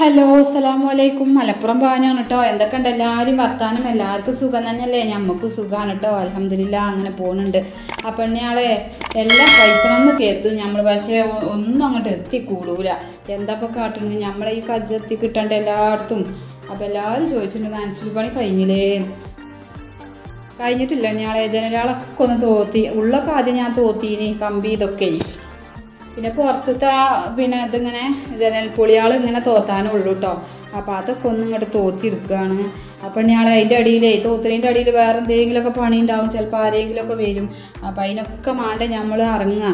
hello അസ്സലാമു അലൈക്കും മലപ്പുറം ഭാവനാണ് കേട്ടോ എന്തൊക്കെ ഉണ്ട് എല്ലാവരും വർത്താനം എല്ലാവർക്കും സുഖം തന്നെയല്ലേ ഞമ്മക്ക് സുഖമാണ് കേട്ടോ അലഹമില്ല അങ്ങനെ പോകുന്നുണ്ട് അപ്പം ഇയാളെ എല്ലാം കഴിച്ചണമെന്ന് കരുതും നമ്മൾ പക്ഷേ ഒ- ഒന്നും അങ്ങോട്ട് എത്തിക്കൂടൂല എന്താ ഇപ്പം കാട്ടണത് നമ്മളെ ഈ കജ്ജ് എത്തി കിട്ടണ്ട എല്ലായിടത്തും അപ്പം എല്ലാവരും ചോദിച്ചിട്ടുണ്ട് നാൻസുൽ പണി കഴിഞ്ഞില്ലേ കഴിഞ്ഞിട്ടില്ല ഞാളെ ജനലാളൊക്കെ ഒന്ന് തോത്തി ഉള്ളൊക്കെ ആദ്യം ഞാൻ തോത്തീനി കമ്പി ഇതൊക്കെ പിന്നെ പുറത്തത്തെ ആ പിന്നെ ഇതിങ്ങനെ ജനൽപ്പൊളിയാൾ ഇങ്ങനെ തോത്താനേ ഉള്ളൂ കേട്ടോ അപ്പോൾ അതൊക്കെ ഒന്ന് ഇങ്ങോട്ട് തോത്തിയെടുക്കുകയാണ് അപ്പം ഞാൻ അതിൻ്റെ അടിയിലേ തോത്തിൻ്റെ അടിയിൽ വേറെ എന്തെങ്കിലുമൊക്കെ പണി ഉണ്ടാവും ചിലപ്പോൾ ആരെങ്കിലുമൊക്കെ വരും അപ്പം അതിനൊക്കെ മാണ്ട നമ്മൾ ഇറങ്ങുക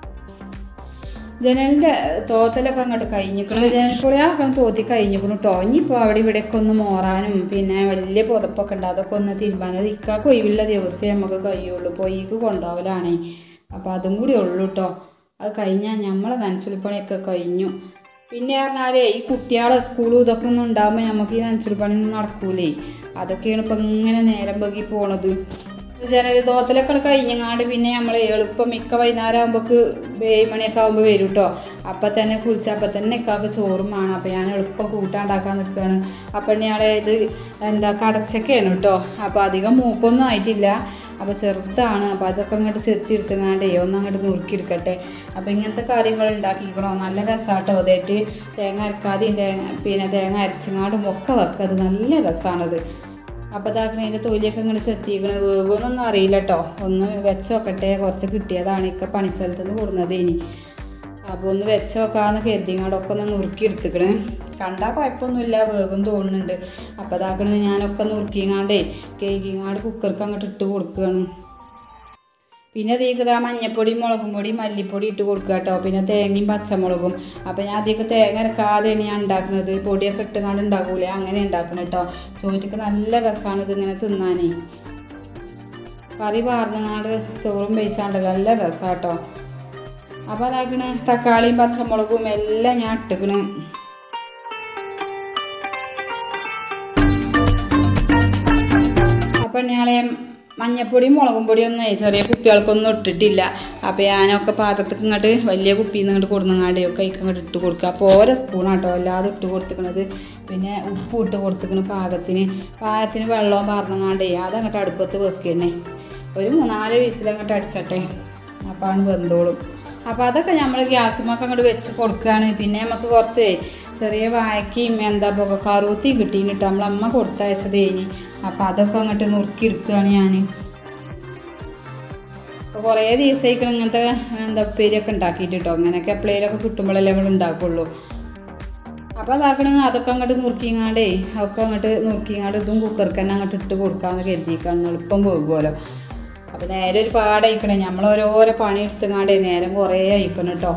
ജനലിൻ്റെ തോത്തലൊക്കെ അങ്ങോട്ട് കഴിഞ്ഞിക്കണു ജനൽപ്പൊളിയാളൊക്കെ ഒന്ന് തോത്തി കഴിഞ്ഞിക്കണു കേട്ടോ ഇനിയിപ്പോൾ അവിടെ ഇവിടെയൊക്കെ ഒന്ന് മോറാനും പിന്നെ വലിയ പുതപ്പൊക്കെ ഉണ്ട് അതൊക്കെ ഒന്ന് തിരുമ്പാനും ഇക്കാക്ക് ഒഴിവുള്ള ദിവസമേ നമുക്ക് കഴിയുള്ളൂ പൊയ്ക്ക് കൊണ്ടുപോകലാണേ അപ്പോൾ അതും കൂടി ഉള്ളൂ കേട്ടോ അത് കഴിഞ്ഞാൽ നമ്മളെ നനച്ചുളിപ്പണിയൊക്കെ കഴിഞ്ഞു പിന്നെ പറഞ്ഞാലേ ഈ കുട്ടികളെ സ്കൂളും ഇതൊക്കെ ഒന്നും ഉണ്ടാകുമ്പോൾ നമുക്ക് ഈ നനച്ചുളിപ്പണിയൊന്നും നടക്കൂലേ അതൊക്കെയാണ് ഇപ്പം ഇങ്ങനെ നേരം വൈകി പോണത് ജനൽ തോത്തലൊക്കെ കഴിഞ്ഞങ്ങാണ്ട് പിന്നെ നമ്മൾ എളുപ്പം മിക്ക വൈകുന്നേരം ആകുമ്പോൾക്ക് ഏഴ് മണിയൊക്കെ ആകുമ്പോൾ വരും കേട്ടോ അപ്പം തന്നെ കുളിച്ച് അപ്പം തന്നെ ഇക്കാക്ക് ചോറും വേണം അപ്പം ഞാൻ എളുപ്പം കൂട്ടാണ്ടാക്കാൻ നിൽക്കുകയാണ് അപ്പം ഞാളെ ഇത് എന്താ കടച്ചക്കയാണ് കേട്ടോ അപ്പോൾ അധികം മൂപ്പൊന്നും ആയിട്ടില്ല അപ്പോൾ ചെറുതാണ് അപ്പോൾ അതൊക്കെ അങ്ങോട്ട് ചെത്തിയെടുത്തങ്ങാണ്ടേ ഒന്ന് അങ്ങോട്ട് നുറുക്കിയെടുക്കട്ടെ അപ്പോൾ ഇങ്ങനത്തെ കാര്യങ്ങൾ ഉണ്ടാക്കിക്കണോ നല്ല രസമാട്ടോ അതായിട്ട് തേങ്ങ അരക്കാതെയും തേങ്ങ പിന്നെ തേങ്ങ അരച്ചങ്ങാണ്ടും ഒക്കെ വെക്കുക അത് നല്ല രസമാണത് അപ്പോൾ ഇതാക്കണ അതിൻ്റെ തൊലിയൊക്കെ ഇങ്ങനെ ചെത്തിക്കണ വേവൊന്നും അറിയില്ല കേട്ടോ ഒന്ന് വെച്ച് നോക്കട്ടെ കുറച്ച് കിട്ടിയതാണ് ഇക്ക പണിസ്ഥലത്ത് നിന്ന് കൊടുന്നത് ഇനി അപ്പോൾ ഒന്ന് വെച്ച് നോക്കാമെന്ന് കരുതിങ്ങാടൊക്കെ ഒന്ന് നുറുക്കി എടുത്തുക്കണ് കണ്ടാൽ കുഴപ്പമൊന്നുമില്ല വേഗം തോന്നുന്നുണ്ട് അപ്പോൾ ഇതാക്കണത് ഞാനൊക്കെ നുറുക്കിങ്ങാണ്ടേ കേക്കിങ്ങാണ്ട് കുക്കർക്ക് അങ്ങോട്ട് ഇട്ട് കൊടുക്കുകയാണ് പിന്നെ അതിലേക്ക് ഇതാ മഞ്ഞപ്പൊടി മുളകും പൊടി മല്ലിപ്പൊടി ഇട്ട് കൊടുക്കുക കേട്ടോ പിന്നെ തേങ്ങയും പച്ചമുളകും അപ്പോൾ ഞാൻ അതിലേക്ക് തേങ്ങ അരക്കാതെയാണ് ഞാൻ ഉണ്ടാക്കുന്നത് പൊടിയൊക്കെ ഇട്ടുകൊണ്ട് ഉണ്ടാക്കൂലേ അങ്ങനെ ഉണ്ടാക്കണം കേട്ടോ ചോറ്റക്ക് നല്ല രസമാണ് ഇതിങ്ങനെ തിന്നാനേ കറി പാർന്നങ്ങാണ്ട് ചോറും വെച്ചാണ്ടല്ലോ നല്ല രസമാട്ടോ അപ്പോൾ അതാക്കണ് തക്കാളിയും പച്ചമുളകും എല്ലാം ഞാൻ ഇട്ടുക്കണ് അപ്പം ഞാളെ മഞ്ഞപ്പൊടിയും മുളകും പൊടിയും ഒന്നും ചെറിയ കുപ്പികൾക്കൊന്നും ഇട്ടിട്ടില്ല അപ്പോൾ ഞാനൊക്കെ പാത്രത്തിൽ ഇങ്ങോട്ട് വലിയ കുപ്പിയിൽ നിന്ന് ഇങ്ങോട്ട് കൊടുന്നങ്ങാണ്ട് ഒക്കെ അതിക്ക് ഇങ്ങോട്ട് ഇട്ട് കൊടുക്കുക അപ്പോൾ ഓരോ സ്പൂണാട്ടോ അല്ലാതെ ഇട്ട് കൊടുത്തിക്കണത് പിന്നെ ഉപ്പ് ഇട്ട് കൊടുത്തിക്കണ പാകത്തിന് പാകത്തിന് വെള്ളവും പറഞ്ഞങ്ങാണ്ടേ അതങ്ങോട്ട് അടുപ്പത്ത് വെക്കുക തന്നെ ഒരു മൂന്നാല് വിസിലങ്ങോട്ട് അടിച്ചട്ടെ അപ്പോൾ വെന്തോളും അപ്പോൾ അതൊക്കെ നമ്മൾ ഗ്യാസുമൊക്കെ അങ്ങോട്ട് വെച്ച് കൊടുക്കുകയാണ് പിന്നെ നമുക്ക് കുറച്ച് ചെറിയ വായക്കയും എന്താ ഇപ്പോൾ കറുത്തിയും കിട്ടീന് കേട്ടോ നമ്മളമ്മ കൊടുത്തയച്ചത് കഴിഞ്ഞ് അപ്പോൾ അതൊക്കെ അങ്ങോട്ട് നുറുക്കി എടുക്കുകയാണ് ഞാൻ അപ്പോൾ കുറേ ദിവസമായിക്കണം ഇങ്ങനത്തെ എന്താ ഉപ്പേരിയൊക്കെ ഉണ്ടാക്കിയിട്ട് കേട്ടോ അങ്ങനെയൊക്കെ എപ്പോഴേലൊക്കെ കിട്ടുമ്പോഴല്ലേ നമ്മൾ ഉണ്ടാക്കുള്ളൂ അപ്പോൾ അതാക്കണെങ്കിൽ അതൊക്കെ അങ്ങോട്ട് നുറുക്കിങ്ങാണ്ടേ അതൊക്കെ അങ്ങോട്ട് നുറുക്കിങ്ങാണ്ട് ഇതും കുക്കർക്ക് തന്നെ അങ്ങോട്ട് ഇട്ട് കൊടുക്കാമെന്ന് കരുതിക്കാണ് എളുപ്പം പോകുമല്ലോ അപ്പോൾ നേരെ ഒരു പാടയക്കണേ നമ്മൾ ഓരോരോ പണി എടുത്തുങ്ങാണ്ടേ നേരം കുറേ അയക്കണം കേട്ടോ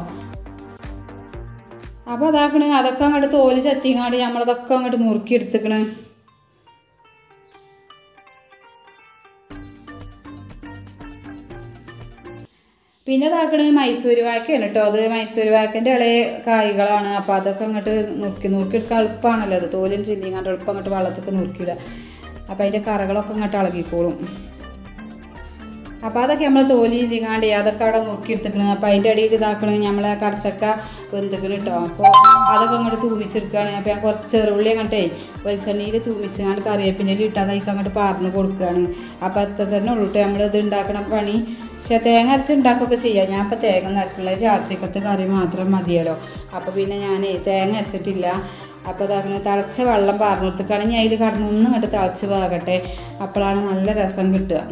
അപ്പോൾ അതാക്കണ അതൊക്കെ അങ്ങോട്ട് തോല് ചെത്തിങ്ങാണ്ട് നമ്മളതൊക്കെ അങ്ങോട്ട് നുറുക്കി എടുത്തുക്കണ് പിന്നെ ഇതാക്കണ മൈസൂർ വാക്കയാണ് കേട്ടോ അത് മൈസൂർ വാക്കൻ്റെ ഇളയ കായ്കളാണ് അപ്പോൾ അതൊക്കെ അങ്ങോട്ട് നുറുക്കി നുറുക്കി എടുക്കാൻ എളുപ്പമാണല്ലോ അത് തോലും ചിന്തിങ്ങാണ്ട് എളുപ്പം അങ്ങോട്ട് വെള്ളത്തൊക്കെ നുറുക്കിയിടുക അപ്പോൾ അതിൻ്റെ കറകളൊക്കെ അങ്ങോട്ട് ഇളകിക്കോളും അപ്പോൾ അതൊക്കെ നമ്മൾ തോലി ഇതിങ്ങാണ്ട് അതൊക്കെ അവിടെ നോക്കിയെടുത്തിക്കണ് അപ്പോൾ അതിൻ്റെ അടിയിൽ ഇതാക്കണ നമ്മളെ കടച്ചക്ക വെന്തിക്കണ് കേട്ടോ അപ്പോൾ അതൊക്കെ അങ്ങോട്ട് തൂമിച്ചെടുക്കുകയാണ് അപ്പോൾ ഞാൻ കുറച്ച് ചെറുള്ളി അങ്ങോട്ടേ വെളിച്ചെണ്ണയിൽ തൂമിച്ചങ്ങാണ്ട് കറിവേപ്പിൻ്റെ ഇട്ട് അതൊക്കെ അങ്ങോട്ട് പാർന്ന് കൊടുക്കുകയാണ് അപ്പോൾ അത്ര തന്നെ ഉള്ളൂ കേട്ടോ നമ്മൾ ഇത് ഉണ്ടാക്കണ പണി പക്ഷേ തേങ്ങ അരച്ച് ഉണ്ടാക്കുകയൊക്കെ ചെയ്യാം ഞാൻ ഇപ്പോൾ തേങ്ങ നിരക്കുള്ള രാത്രിക്കത്തെ കറി മാത്രം മതിയല്ലോ അപ്പോൾ പിന്നെ ഞാൻ തേങ്ങ അരച്ചിട്ടില്ല അപ്പോൾ അതാകണ തിളച്ച വെള്ളം പാർന്നു കൊടുത്തിക്കാണെങ്കിൽ അതിൽ കടന്ന് ഒന്നും ഇങ്ങോട്ട് തിളച്ച് പോകട്ടെ അപ്പോഴാണ് നല്ല രസം കിട്ടുക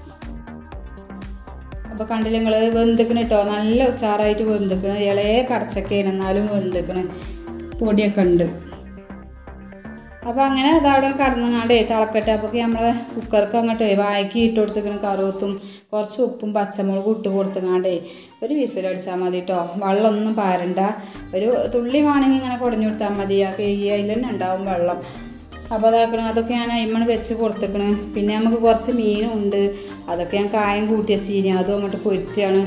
അപ്പോൾ കണ്ടില്ല നിങ്ങൾ വെന്തിക്കണ് കേട്ടോ നല്ല ഉഷാറായിട്ട് വെന്തിക്കണ് ഇളയ കടച്ചക്കയാണ് എന്നാലും വെന്തിക്കണ് പൊടിയൊക്കെ ഉണ്ട് അപ്പോൾ അങ്ങനെ അതവിടെ കടന്നങ്ങാണ്ടേ തിളക്കട്ടെ അപ്പോൾ നമ്മൾ കുക്കർക്ക് അങ്ങോട്ട് വായക്കി ഇട്ട് കൊടുത്തിക്കണ് കറുവത്തും കുറച്ച് ഉപ്പും പച്ചമുളകും ഇട്ട് കൊടുത്തങ്ങാണ്ടേ ഒരു വിസിലടിച്ചാൽ മതി കേട്ടോ വെള്ളമൊന്നും പാരണ്ട ഒരു തുള്ളി വേണമെങ്കിൽ ഇങ്ങനെ കുടഞ്ഞു കൊടുത്താൽ മതി ആ കേക്ക് അതിൽ തന്നെ ഉണ്ടാവും വെള്ളം അപ്പോൾ അതാക്കണ അതൊക്കെ ഞാൻ അയിമണ് വെച്ച് കൊടുത്തേക്കണ് പിന്നെ നമുക്ക് കുറച്ച് മീനും ഉണ്ട് അതൊക്കെ ഞാൻ കായം കൂട്ടി വെച്ചിനി അതും അങ്ങോട്ട് പൊരിച്ചാണ്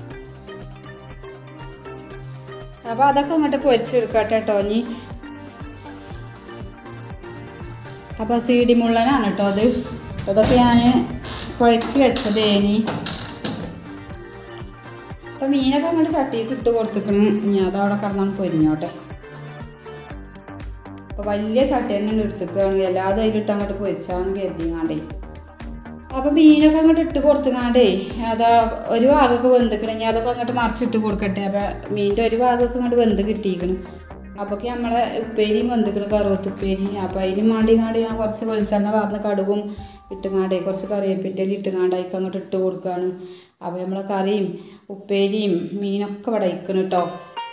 അപ്പോൾ അതൊക്കെ അങ്ങോട്ട് പൊരിച്ചെടുക്കട്ടെ കേട്ടോ ഇനി അപ്പോൾ സീഡി മുള്ളനാണ് കേട്ടോ അത് അതൊക്കെ ഞാൻ കുഴച്ച് വെച്ചതേനി അപ്പോൾ മീനൊക്കെ അങ്ങോട്ട് ചട്ടിക്ക് ഇട്ട് കൊടുത്തേക്കണ് ഇനി അതവിടെ കിടന്നാണ് പൊരിഞ്ഞോട്ടെ അപ്പോൾ വലിയ ചട്ടി തന്നെ എടുത്തേക്കാണ് എല്ലാതും അതിലിട്ട് അങ്ങോട്ട് പൊരിച്ചാന്ന് കരുതിങ്ങാണ്ടേ അപ്പോൾ മീനൊക്കെ അങ്ങോട്ട് ഇട്ട് കൊടുത്തുങ്ങാണ്ടേ അതാ ഒരു ഭാഗമൊക്കെ വെന്തിക്കണെങ്കിൽ അതൊക്കെ അങ്ങോട്ട് മറിച്ചിട്ട് കൊടുക്കട്ടെ അപ്പോൾ മീനിൻ്റെ ഒരു ഭാഗമൊക്കെ അങ്ങോട്ട് വെന്ത് കിട്ടിയിരിക്കണം അപ്പോൾ നമ്മളെ ഉപ്പേരിയും വെന്തിക്കണം കറുവത്ത് ഉപ്പേരി അപ്പോൾ അതിന് മാണ്ടിങ്ങാണ്ട് ഞാൻ കുറച്ച് വെളിച്ചെണ്ണ വാർന്ന കടുകും ഇട്ടുങ്ങാണ്ടേ കുറച്ച് കറിവേപ്പിറ്റയിൽ ഇട്ടുങ്ങാണ്ട് അതിക്ക് അങ്ങോട്ട് ഇട്ട് കൊടുക്കുകയാണ് അപ്പോൾ നമ്മളെ കറിയും ഉപ്പേരിയും മീനൊക്കെ ഇവിടെ അയക്കണം കേട്ടോ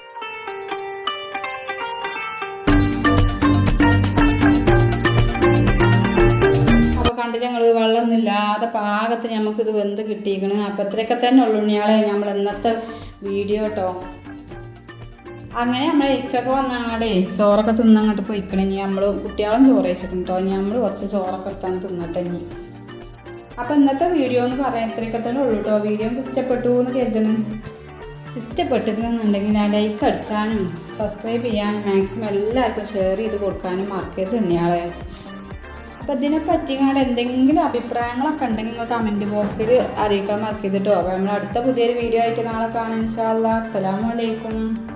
അപ്പോൾ കണ്ടിട്ട് ഞങ്ങൾ വെള്ളമൊന്നും ഇല്ലാതെ പാകത്തിന് നമുക്കിത് വെന്ത് കിട്ടിയിരിക്കണ് അപ്പം ഇത്രയൊക്കെ തന്നെ ഉള്ളൂ ഉണ്ണിയാളെ നമ്മൾ ഇന്നത്തെ വീഡിയോ കേട്ടോ അങ്ങനെ നമ്മളെ ഇക്കൊക്കെ വന്നാടേ ചോറൊക്കെ തിന്നങ്ങോട്ട് പോയിക്കണേ ഇനി നമ്മൾ കുട്ടികളും ചോറ് വെച്ചിട്ടുണ്ട് കേട്ടോ ഇനി നമ്മൾ കുറച്ച് ചോറൊക്കെ എടുത്താൽ തിന്നട്ടെ ഇനി അപ്പം ഇന്നത്തെ വീഡിയോ എന്ന് പറയാൻ ഇത്രയൊക്കെ തന്നെ ഉള്ളൂ കേട്ടോ വീഡിയോ എനിക്ക് ഇഷ്ടപ്പെട്ടു എന്ന് കരുതണം ഇഷ്ടപ്പെട്ടിട്ടുണ്ടെന്നുണ്ടെങ്കിൽ ആ ലൈക്ക് അടിച്ചാനും സബ്സ്ക്രൈബ് ചെയ്യാനും മാക്സിമം എല്ലാവർക്കും ഷെയർ ചെയ്ത് കൊടുക്കാനും മറക്കരുത് തന്നെയാളെ അപ്പോൾ ഇതിനെ പറ്റിങ്ങാണ്ട് എന്തെങ്കിലും അഭിപ്രായങ്ങളൊക്കെ ഉണ്ടെങ്കിൽ നിങ്ങൾ കമൻറ്റ് ബോക്സിൽ അറിയിക്കാൻ മറക്കരുത് കേട്ടോ അപ്പോൾ നമ്മൾ അടുത്ത പുതിയൊരു വീഡിയോ ആയിട്ട് നാളെ കാണാം ഇൻഷാ അല്ലാ അസ്സലാമു അലൈക്കും